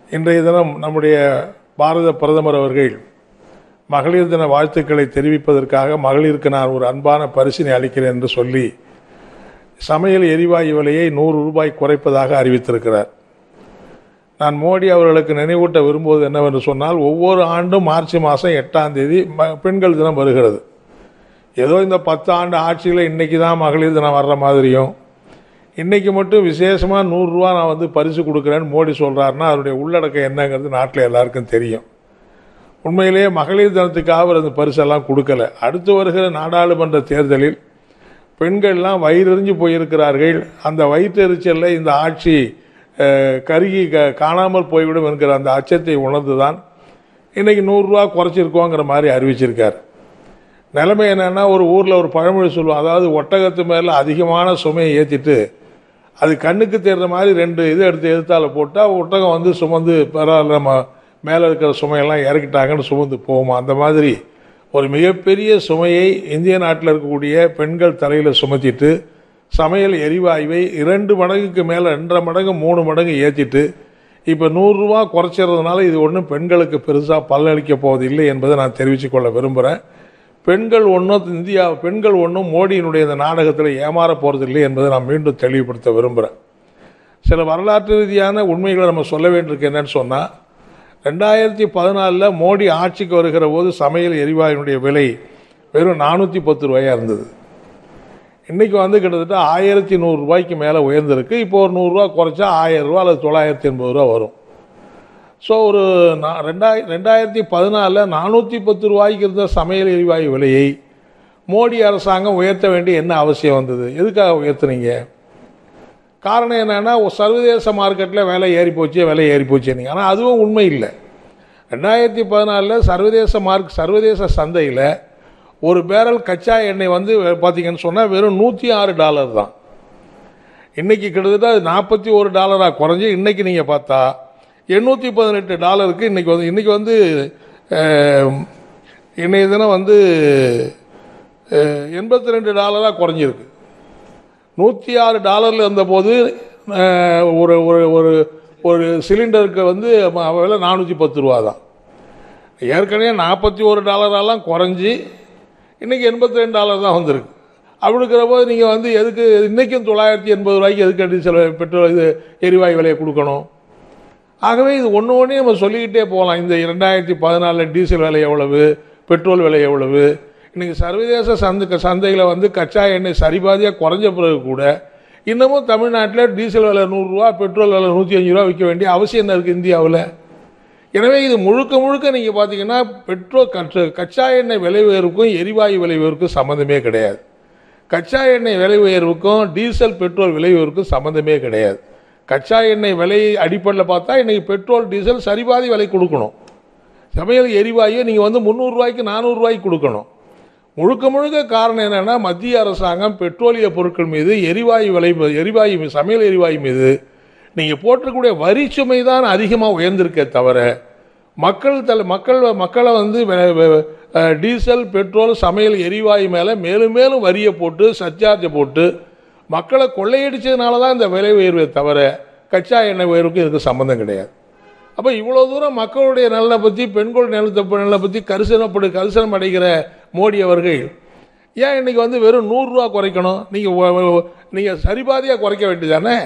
இன்றைய தினம் நம்முடைய பாரத பிரதமர் அவர்கள் மகளிர் தின வாழ்த்துக்களை தெரிவிப்பதற்காக மகளிருக்கு நான் ஒரு அன்பான பரிசினை அளிக்கிறேன் என்று சொல்லி சமையல் எரிவாயு விலையை நூறு ரூபாய் குறைப்பதாக அறிவித்திருக்கிறார் நான் மோடி அவர்களுக்கு நினைவூட்ட விரும்புவது என்னவென்று சொன்னால் ஒவ்வொரு ஆண்டும் மார்ச் மாதம் எட்டாம் தேதி ம- பெண்கள் தினம் வருகிறது ஏதோ இந்த பத்து ஆண்டு ஆட்சியில் இன்னைக்கு தான் மகளிர் தினம் வர்ற மாதிரியும் இன்னைக்கு மட்டும் விசேஷமாக நூறுரூவா நான் வந்து பரிசு கொடுக்குறேன்னு மோடி சொல்கிறாருன்னா அதனுடைய உள்ளடக்கம் என்னங்கிறது நாட்டில் எல்லாருக்கும் தெரியும் உண்மையிலேயே மகளிர் தினத்துக்காக அவர் அந்த பரிசெல்லாம் கொடுக்கல அடுத்து வருகிற நாடாளுமன்ற தேர்தலில் பெண்கள்லாம் வயிறெறிஞ்சு போயிருக்கிறார்கள் அந்த வயிற்றெரிச்சலில் இந்த ஆட்சி அஹ், கருகி க காணாமல் போய்விடும் என்கிற அந்த அச்சத்தை உணர்ந்து தான் இன்றைக்கி நூறுரூவா குறைச்சிருக்கோங்கிற மாதிரி அறிவிச்சிருக்கார் நிலைமை என்னன்னா ஒரு ஊரில் ஒரு பழமொழி சொல்லுவோம் அதாவது ஒட்டகத்து மேலே அதிகமான சுமையை ஏற்றிட்டு அது கண்ணுக்கு தெரிகிற மாதிரி ரெண்டு இது எடுத்து எதிர்த்தால போட்டால் ஒட்டகம் வந்து சுமந்து பரவாயில்ல நம்ம மேலே இருக்கிற சுமையெல்லாம் இறக்கிட்டாங்கன்னு சுமந்து போகுமா அந்த மாதிரி ஒரு மிகப்பெரிய சுமையை இந்திய நாட்டில் இருக்கக்கூடிய பெண்கள் தலையில் சுமத்திட்டு சமையல் எரிவாயுவை இரண்டு மடங்குக்கு மேலே ரெண்டரை மடங்கு மூணு மடங்கு ஏற்றிட்டு இப்போ நூறுரூவா குறைச்சிறதுனால இது ஒன்றும் பெண்களுக்கு பெருசாக பலனளிக்க போவதில்லை என்பதை நான் தெரிவித்துக் கொள்ள விரும்புகிறேன் பெண்கள் ஒன்றும் இந்தியா பெண்கள் ஒன்றும் மோடியினுடைய இந்த நாடகத்தில் ஏமாற போகிறதில்லை என்பதை நான் மீண்டும் தெளிவுபடுத்த விரும்புகிறேன் சில வரலாற்று ரீதியான உண்மைகளை நம்ம சொல்ல வேண்டியிருக்கு என்னன்னு சொன்னால் ரெண்டாயிரத்தி பதினாலில் மோடி ஆட்சிக்கு வருகிற போது சமையல் எரிவாயுனுடைய விலை வெறும் நானூற்றி பத்து ரூபாயாக இருந்தது இன்றைக்கி வந்து கிட்டத்தட்ட ஆயிரத்தி நூறுரூவாய்க்கு மேலே உயர்ந்திருக்கு இப்போ ஒரு நூறுரூவா குறைச்சா ஆயிரம் ரூபா அல்லது தொள்ளாயிரத்தி எண்பது ரூபா வரும் ஸோ ஒரு நா- ரெண்டாய் ரெண்டாயிரத்தி பதினாலில் நானூற்றி பத்து ரூபாய்க்கு இருந்த சமையல் எரிவாயு விலையை மோடி அரசாங்கம் உயர்த்த வேண்டிய என்ன அவசியம் வந்தது எதுக்காக உயர்த்துனீங்க காரணம் என்னன்னா ஒரு சர்வதேச மார்க்கெட்டில் விலை ஏறி போச்சு விலை ஏறி போச்சு நீங்கள் ஆனால் அதுவும் உண்மை இல்லை ரெண்டாயிரத்தி பதினாலில் சர்வதேச மார்க் சர்வதேச சந்தையில் ஒரு பேரல் கச்சா எண்ணெய் வந்து பார்த்தீங்கன்னு சொன்னால் வெறும் நூற்றி ஆறு டாலர் தான் இன்னைக்கு கிட்டத்தட்ட அது நாற்பத்தி ஒரு டாலராக குறைஞ்சி இன்னைக்கு நீங்கள் பார்த்தா எண்ணூற்றி பதினெட்டு டாலருக்கு இன்னைக்கு வந்து இன்னைக்கு வந்து அஹ், இன்னைய தினம் வந்து எண்பத்தி ரெண்டு டாலராக குறைஞ்சிருக்கு நூற்றி ஆறு டாலரில் இருந்தபோது அஹ், ஒரு ஒரு ஒரு ஒரு சிலிண்டருக்கு வந்து ம- விலை நானூற்றி பத்து ரூபா தான் ஏற்கனவே நாற்பத்தி ஒரு டாலரெல்லாம் குறைஞ்சி இன்றைக்கி எண்பத்தி ரெண்டு டாலர் தான் வந்திருக்கு அப்படி இருக்கிற போது நீங்கள் வந்து எதுக்கு இன்றைக்கும் தொள்ளாயிரத்தி எண்பது ரூபாய்க்கு எதுக்கு டீசல் பெட்ரோல் இது எரிவாயு விலையை கொடுக்கணும் ஆகவே இது ஒன்று ஒன்றே நம்ம சொல்லிக்கிட்டே போகலாம் இந்த ரெண்டாயிரத்தி பதினாலில் டீசல் விலை எவ்வளவு பெட்ரோல் விலை எவ்வளவு இன்றைக்கி சர்வதேச சந்தை சந்தையில் வந்து கச்சா எண்ணெய் சரிபாதியாக குறைஞ்ச பிறகு கூட இன்னமும் தமிழ்நாட்டில் டீசல் விலை நூறுரூவா பெட்ரோல் விலை நூற்றி அஞ்சு ரூபா விற்க வேண்டிய அவசியம் என்ன இருக்குது இந்தியாவில் எனவே இது முழுக்க முழுக்க நீங்கள் பார்த்தீங்கன்னா பெட்ரோல் கச்ச கச்சா எண்ணெய் விலை உயர்வுக்கும் எரிவாயு விலை உயர்வுக்கும் சம்மந்தமே கிடையாது கச்சா எண்ணெய் விலை உயர்வுக்கும் டீசல் பெட்ரோல் விலை உயர்வுக்கும் சம்மந்தமே கிடையாது கச்சா எண்ணெய் விலை அடிப்படையில் பார்த்தா இன்னைக்கு பெட்ரோல் டீசல் சரிபாதி விலை கொடுக்கணும் சமையல் எரிவாயு நீங்கள் வந்து முந்நூறுரூவாய்க்கு நானூறுரூவாய்க்கு கொடுக்கணும் முழுக்க முழுக்க காரணம் என்னன்னா மத்திய அரசாங்கம் பெட்ரோலிய பொருட்கள் மீது எரிவாயு விலை எரிவாயு மீ- சமையல் எரிவாயு மீது நீங்கள் போட்டிருக்கக்கூடிய வரி சுமை தான் அதிகமாக உயர்ந்திருக்கே தவிர மக்கள் தலை மக்கள் மக்களை வந்து வெ- வெ- அஹ், டீசல் பெட்ரோல் சமையல் எரிவாயு மேலே மேலும் மேலும் வரியை போட்டு சர்ச்சார்ஜை போட்டு மக்களை கொள்ளையடிச்சதுனால தான் இந்த விலை உயர்வே தவிர கச்சா எண்ணெய் உயர்வுக்கு இதுக்கு சம்மந்தம் கிடையாது அப்போ இவ்வளோ தூரம் மக்களுடைய நலனை பற்றி பெண்களுடைய நலத்தை நலனை பற்றி கரிசனப்படு கரிசனம் அடைகிற மோடி அவர்கள் ஏன் இன்னைக்கு வந்து வெறும் நூறுரூவா குறைக்கணும் நீங்கள் நீங்கள் சரிபாதியாக குறைக்க வேண்டியதானே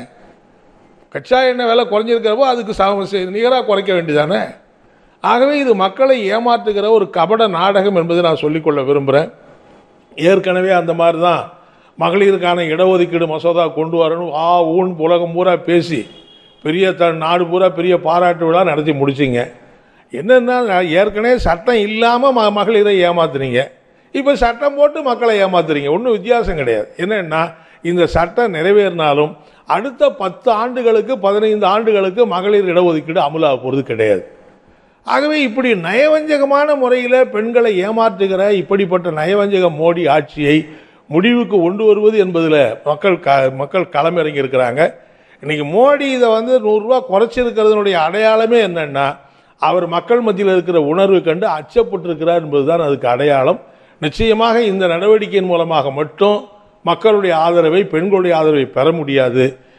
கச்சா எண்ணெய் விலை குறைஞ்சிருக்கிறப்போ அதுக்கு ச நிகராக குறைக்க வேண்டியதானே ஆகவே இது மக்களை ஏமாற்றுகிற ஒரு கபட நாடகம் என்பதை நான் சொல்லிக்கொள்ள விரும்புகிறேன் ஏற்கனவே அந்த மாதிரி தான் மகளிருக்கான இடஒதுக்கீடு மசோதா கொண்டு வரணும் ஆ ஊன் உலகம் பூரா பேசி பெரிய த நாடு பூரா பெரிய பாராட்டு விழா நடத்தி முடிச்சிங்க என்னென்னா ஏற்கனவே சட்டம் இல்லாமல் ம மகளிரை ஏமாத்துனீங்க இப்போ சட்டம் போட்டு மக்களை ஏமாத்துறீங்க ஒன்றும் வித்தியாசம் கிடையாது என்னென்னா இந்த சட்டம் நிறைவேறினாலும் அடுத்த பத்து ஆண்டுகளுக்கு பதினைந்து ஆண்டுகளுக்கு மகளிர் இடஒதுக்கீடு அமலாக போகிறது கிடையாது ஆகவே இப்படி நயவஞ்சகமான முறையில் பெண்களை ஏமாற்றுகிற இப்படிப்பட்ட நயவஞ்சக மோடி ஆட்சியை முடிவுக்கு கொண்டு வருவது என்பதில் மக்கள் க மக்கள் களமிறங்கி இருக்கிறாங்க இன்னைக்கு மோடி இதை வந்து நூறுரூவா குறைச்சிருக்கிறதுனுடைய அடையாளமே என்னன்னா அவர் மக்கள் மத்தியில் இருக்கிற உணர்வு கண்டு அச்சப்பட்டிருக்கிறார் என்பதுதான் அதுக்கு அடையாளம் நிச்சயமாக இந்த நடவடிக்கையின் மூலமாக மட்டும் மக்களுடைய ஆதரவை பெண்களுடைய ஆதரவை பெற முடியாது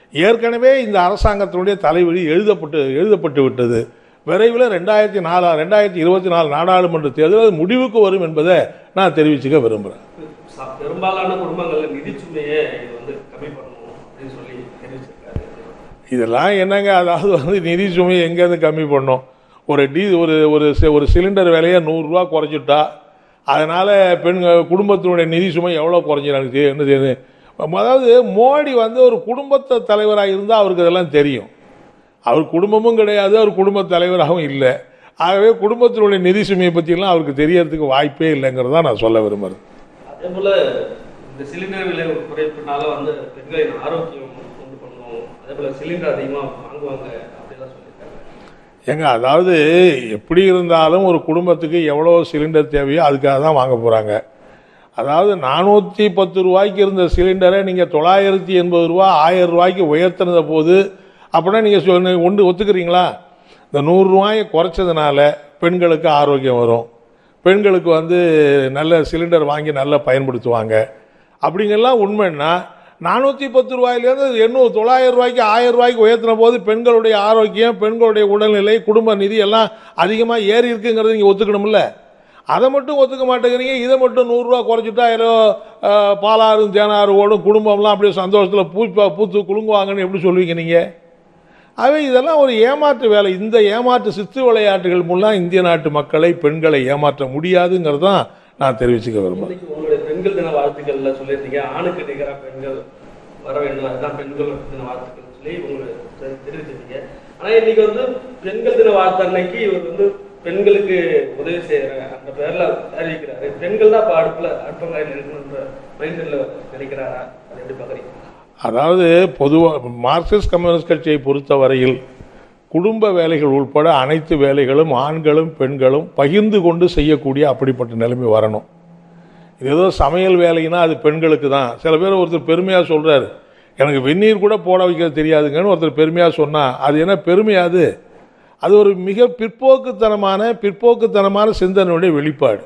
ஏற்கனவே இந்த அரசாங்கத்தினுடைய தலைவலி எழுதப்பட்டு எழுதப்பட்டு விட்டது விரைவில் ரெண்டாயிரத்தி நாலா ரெண்டாயிரத்தி இருபத்தி நாலு நாடாளுமன்ற தேர்தல் அது முடிவுக்கு வரும் என்பதை நான் தெரிவிச்சுக்க விரும்புகிறேன் ச- பெரும்பாலான குடும்பங்கள்ல நிதிச்சுமையை இது வந்து கம்மி பண்ணணும் அப்படின்னு சொல்லி தெரிவிச்சிருக்காரு இதெல்லாம் என்னங்க அதாவது வந்து நிதி சுமை எங்கேருந்து கம்மி பண்ணோம் ஒரு டீ ஒரு ஒரு சி- ஒரு சிலிண்டர் விலையை நூறுரூவா குறைச்சிட்டா அதனால் பெண்கள் குடும்பத்தினுடைய நிதி சுமை எவ்வளோ குறைஞ்சிடும் எனக்கு தெரி- என்ன தெரியுது அதாவது மோடி வந்து ஒரு குடும்பத்தை தலைவராக இருந்தால் அவருக்கு இதெல்லாம் தெரியும் அவர் குடும்பமும் கிடையாது அவர் குடும்ப தலைவராகவும் இல்லை ஆகவே குடும்பத்தினுடைய நிதி சுமையை பற்றிலாம் அவருக்கு தெரியறதுக்கு வாய்ப்பே இல்லைங்கிறது தான் நான் சொல்ல விரும்புகிறேன் அதே போல இந்த சிலிண்டர் விலை குறைப்புனால வந்து பெண்களின் ஆரோக்கியம் கொண்டு பண்ணணும் அதே போல சிலிண்டர் அதிகமா வாங்குவாங்க அப்படிலாம் சொல்லியிருக்காங்க ஏங்க அதாவது எப்படி இருந்தாலும் ஒரு குடும்பத்துக்கு எவ்வளோ சிலிண்டர் தேவையோ அதுக்காக தான் வாங்க போகிறாங்க அதாவது நானூற்றி பத்து ரூபாய்க்கு இருந்த சிலிண்டரை நீங்கள் தொள்ளாயிரத்தி எண்பது ரூபா ஆயிரம் ரூபாய்க்கு உயர்த்தினத போது அப்படின்னா நீங்கள் சொன்ன ஒன்று ஒத்துக்கிறீங்களா இந்த நூறுரூவாயை குறைச்சதுனால பெண்களுக்கு ஆரோக்கியம் வரும் பெண்களுக்கு வந்து நல்ல சிலிண்டர் வாங்கி நல்லா பயன்படுத்துவாங்க அப்படிங்கெல்லாம் உண்மைன்னா நானூற்றி பத்து ரூபாயிலேருந்து எண்ணூறு தொள்ளாயிரம் ரூபாய்க்கு ஆயிரம் ரூபாய்க்கு உயர்த்தின போது பெண்களுடைய ஆரோக்கியம் பெண்களுடைய உடல்நிலை குடும்ப நிதி எல்லாம் அதிகமாக ஏறி இருக்குங்கிறது நீங்கள் ஒத்துக்கணும்ல அதை மட்டும் ஒத்துக்க மாட்டேங்கிறீங்க இதை மட்டும் நூறுரூவா குறைச்சிட்டா ஏதோ அஹ், பாலாறும் தேனாறு ஓடும் குடும்பம்லாம் அப்படியே சந்தோஷத்தில் பூ பூத்து குலுங்குவாங்கன்னு எப்படி சொல்லுவீங்க நீங்கள் ஆகவே இதெல்லாம் ஒரு ஏமாற்று வேலை இந்த ஏமாற்று சித்து விளையாட்டுகள் மூலம் இந்திய நாட்டு மக்களை பெண்களை ஏமாற்ற முடியாதுங்கிறது தான் நான் தெரிவிச்சுக்க விரும்புகிறேன் இன்னைக்கு உங்களுடைய பெண்கள் தின வாழ்த்துக்கள்ல சொல்லியிருந்தீங்க ஆணுக்கு நிகரா பெண்கள் வர வேண்டும் அதுதான் பெண்கள் தின வாழ்த்துக்கள் சொல்லி உங்களுக்கு தெ- தெரிவிச்சிருக்கீங்க ஆனா இன்னைக்கு வந்து பெண்கள் தின வாழ்த்து அன்னைக்கு இவர் வந்து பெண்களுக்கு உதவி செய்யற அந்த பேர்ல அறிவிக்கிறாரு பெண்கள் தான் இப்ப அடுப்புல அடுப்பங்காயில் இருக்கணுன்ற மைண்ட் செட்ல நினைக்கிறாரா அதை எப்படி பாக்குறீங்க அதாவது பொதுவாக மார்க்சிஸ்ட் கம்யூனிஸ்ட் கட்சியை பொறுத்தவரையில் குடும்ப வேலைகள் உட்பட அனைத்து வேலைகளும் ஆண்களும் பெண்களும் பகிர்ந்து கொண்டு செய்யக்கூடிய அப்படிப்பட்ட நிலைமை வரணும் இது ஏதோ சமையல் வேலைன்னா அது பெண்களுக்கு தான் சில பேர் ஒருத்தர் பெருமையாக சொல்கிறாரு எனக்கு வெந்நீர் கூட போட வைக்க தெரியாதுங்கன்னு ஒருத்தர் பெருமையாக சொன்னால் அது என்ன பெருமையாது அது ஒரு மிக பிற்போக்குத்தனமான பிற்போக்குத்தனமான சிந்தனையுடைய வெளிப்பாடு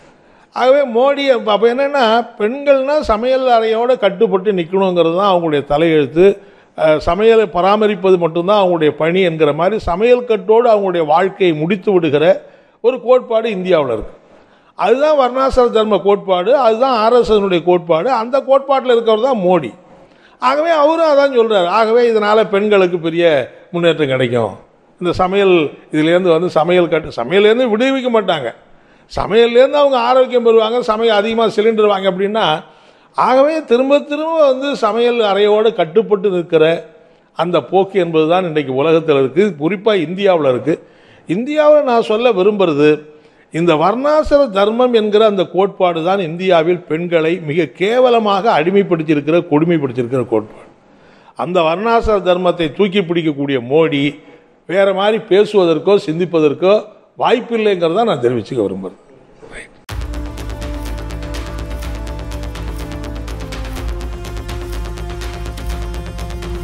ஆகவே மோடி அப்போ என்னென்னா பெண்கள்னா சமையல் அறையோட கட்டுப்பட்டு நிற்கணுங்கிறது தான் அவங்களுடைய தலையெழுத்து அஹ், சமையலை பராமரிப்பது மட்டும்தான் அவங்களுடைய பணி என்கிற மாதிரி சமையல் கட்டோடு அவங்களுடைய வாழ்க்கையை முடித்து விடுகிற ஒரு கோட்பாடு இந்தியாவில் இருக்குது அதுதான் வர்ணாசிர தர்ம கோட்பாடு அதுதான் ஆர்எஸ்எஸ்னுடைய கோட்பாடு அந்த கோட்பாட்டில் இருக்கிறவர் தான் மோடி ஆகவே அவரும் அதான் சொல்கிறார் ஆகவே இதனால் பெண்களுக்கு பெரிய முன்னேற்றம் கிடைக்கும் இந்த சமையல் இதுலேருந்து வந்து சமையல் கட்டு சமையல்லேருந்து விடுவிக்க மாட்டாங்க சமையல்லேருந்து அவங்க ஆரோக்கியம் பெறுவாங்க சமையல் அதிகமாக சிலிண்டர் வாங்க அப்படின்னா ஆகவே திரும்ப திரும்ப வந்து சமையல் அறையோடு கட்டுப்பட்டு நிற்கிற அந்த போக்கு என்பது தான் இன்றைக்கு உலகத்தில் இருக்குது குறிப்பாக இந்தியாவில் இருக்குது இந்தியாவில் நான் சொல்ல விரும்புறது இந்த வர்ணாசிர தர்மம் என்கிற அந்த கோட்பாடு தான் இந்தியாவில் பெண்களை மிக கேவலமாக அடிமைப்படுத்தியிருக்கிற கொடுமைப்படுத்தியிருக்கிற கோட்பாடு அந்த வர்ணாசிர தர்மத்தை தூக்கி பிடிக்கக்கூடிய மோடி வேற மாதிரி பேசுவதற்கோ சிந்திப்பதற்கோ வாய்ப்பில்லைங்கிறத நான் தெரிவிச்சுக்க விரும்புகிறேன்